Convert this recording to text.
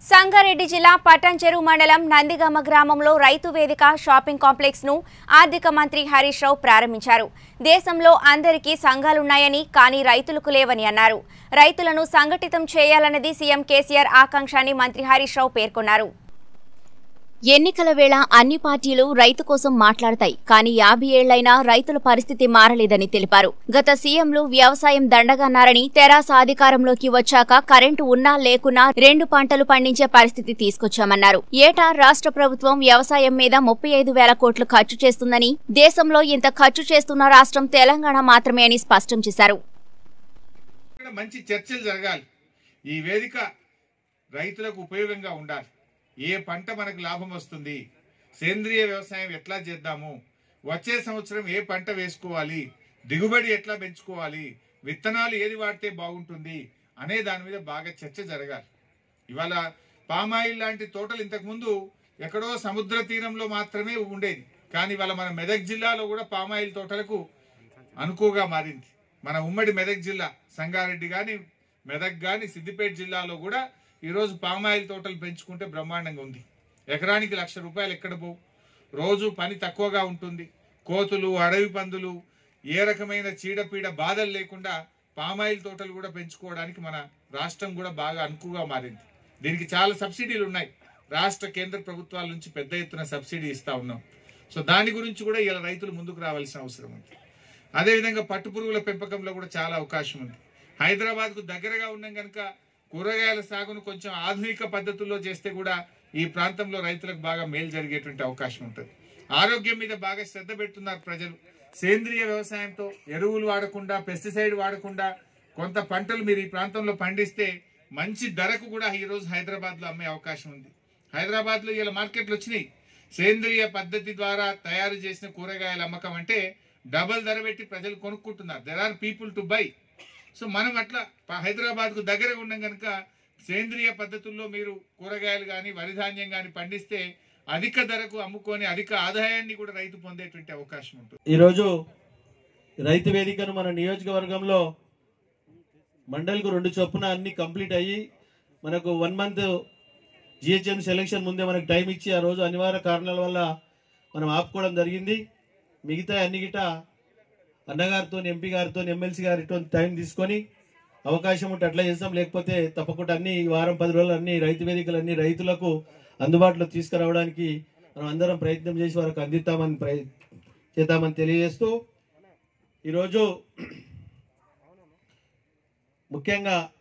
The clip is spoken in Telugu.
సంగారెడ్డి జిల్లా పట్టంచెరు మండలం నందిగామ గ్రామంలో రైతు వేదిక షాపింగ్ కాంప్లెక్స్ ను ఆర్థిక మంత్రి హరీష్ రావు ప్రారంభించారు దేశంలో అందరికీ సంఘాలున్నాయని కానీ రైతులకు లేవని అన్నారు రైతులను సంఘటితం చేయాలన్నది సీఎం కేసీఆర్ ఆకాంక్ష అని మంత్రి హరీష్ రావు పేర్కొన్నారు ఎన్నికల వేళ అన్ని పార్టీలు రైతు కోసం మాట్లాడతాయి కానీ యాభై ఏళ్లైనా రైతుల పరిస్థితి మారలేదని తెలిపారు గత సీఎంలు వ్యవసాయం దండగన్నారని తెరాస అధికారంలోకి వచ్చాక కరెంటు ఉన్నా లేకున్నా రెండు పంటలు పండించే పరిస్థితి తీసుకొచ్చామన్నారు ఏటా రాష్ట్ర ప్రభుత్వం వ్యవసాయం మీద ముప్పై ఐదు వేల కోట్లు ఖర్చు చేస్తుందని దేశంలో ఇంత ఖర్చు చేస్తున్న రాష్ట్రం తెలంగాణ మాత్రమే అని స్పష్టం చేశారు ఇక్కడ మంచి చర్చలు జరగాలి ఈ వేదిక రైతులకు ఉపయోగంగా ఉండాలి ఏ పంట మనకు లాభం వస్తుంది సేంద్రియ వ్యవసాయం ఎట్లా చేద్దాము వచ్చే సంవత్సరం ఏ పంట వేసుకోవాలి దిగుబడి ఎట్లా పెంచుకోవాలి విత్తనాలు ఏది వాడితే బాగుంటుంది అనే దాని మీద బాగా చర్చ జరగాలి ఇవాళ పామాయిల్ లాంటి తోటలు ఇంతకుముందు ఎక్కడో సముద్ర తీరంలో మాత్రమే ఉండేది కానీ ఇవాళ మన మెదక్ జిల్లాలో కూడా పామాయిల్ తోటలకు అనుకువగా మారింది మన ఉమ్మడి మెదక్ జిల్లా సంగారెడ్డి కానీ మెదక్ కానీ సిద్దిపేట జిల్లాలో కూడా ఈరోజు పామాయిల్ తోటలు పెంచుకుంటే బ్రహ్మాండంగా ఉంది ఎకరానికి లక్ష రూపాయలు ఎక్కడ పోవు రోజు పని తక్కువగా ఉంటుంది కోతులు అడవి పందులు ఏ రకమైన చీడపీడ బాధలు లేకుండా పామాయిల్ తోటలు కూడా పెంచుకోవడానికి మన రాష్ట్రం కూడా బాగా అనుకువగా మారింది దీనికి చాలా సబ్సిడీలు ఉన్నాయి రాష్ట్ర కేంద్ర ప్రభుత్వాల నుంచి పెద్ద ఎత్తున సబ్సిడీ ఇస్తా ఉన్నాం సో దాని గురించి కూడా ఇలా రైతులు ముందుకు రావాల్సిన అవసరం ఉంది అదేవిధంగా పట్టుపురుగుల పెంపకంలో కూడా చాలా అవకాశం ఉంది హైదరాబాద్కు దగ్గరగా ఉన్నాం కనుక కూరగాయల సాగును కొంచెం ఆధునిక పద్ధతుల్లో చేస్తే కూడా ఈ ప్రాంతంలో రైతులకు బాగా మేలు జరిగేటువంటి అవకాశం ఉంటుంది ఆరోగ్యం మీద బాగా శ్రద్ధ పెడుతున్నారు ప్రజలు సేంద్రియ వ్యవసాయంతో ఎరువులు వాడకుండా పెస్టిసైడ్ వాడకుండా కొంత పంటలు మీరు ఈ ప్రాంతంలో పండిస్తే మంచి ధరకు కూడా ఈ రోజు హైదరాబాద్ లో అమ్మే అవకాశం ఉంది హైదరాబాద్ లో ఇలా మార్కెట్లు వచ్చినాయి సేంద్రియ పద్ధతి ద్వారా తయారు చేసిన కూరగాయల అమ్మకం అంటే డబల్ ధర పెట్టి ప్రజలు కొనుక్కుంటున్నారు there are people to buy so మనం అట్లా హైదరాబాద్ కు దగ్గరగా ఉన్నాం కనుక సేంద్రియ పద్ధతుల్లో మీరు కూరగాయలు కానీ వరి ధాన్యం కానీ పండిస్తే అధిక ధరకు అమ్ముకొని అధిక ఆదాయాన్ని కూడా రైతు పొందేటువంటి అవకాశం ఉంటుంది ఈరోజు రైతు వేదికను మన నియోజకవర్గంలో మండల్కు రెండు చొప్పున అన్ని కంప్లీట్ అయ్యి మనకు వన్ మంత్ జిహెచ్ఎం సెలక్షన్ ముందే మనకు టైం ఇచ్చి ఆ రోజు అనివార్య కారణాల వల్ల మనం ఆపుకోవడం జరిగింది మిగతా అన్ని గిట అన్నగారితో ఎంపీ గారితో ఎమ్మెల్సీ గారితో టైం తీసుకొని అవకాశం ఉంటే అట్లా చేస్తాం లేకపోతే తప్పకుండా అన్ని ఈ వారం పది రోజులు అన్ని రైతు వేదికలు అన్ని రైతులకు అందుబాటులో తీసుకురావడానికి మనం అందరం ప్రయత్నం చేసి వారికి అందిస్తామని ప్రయ చేద్దామని తెలియజేస్తూ ఈరోజు ముఖ్యంగా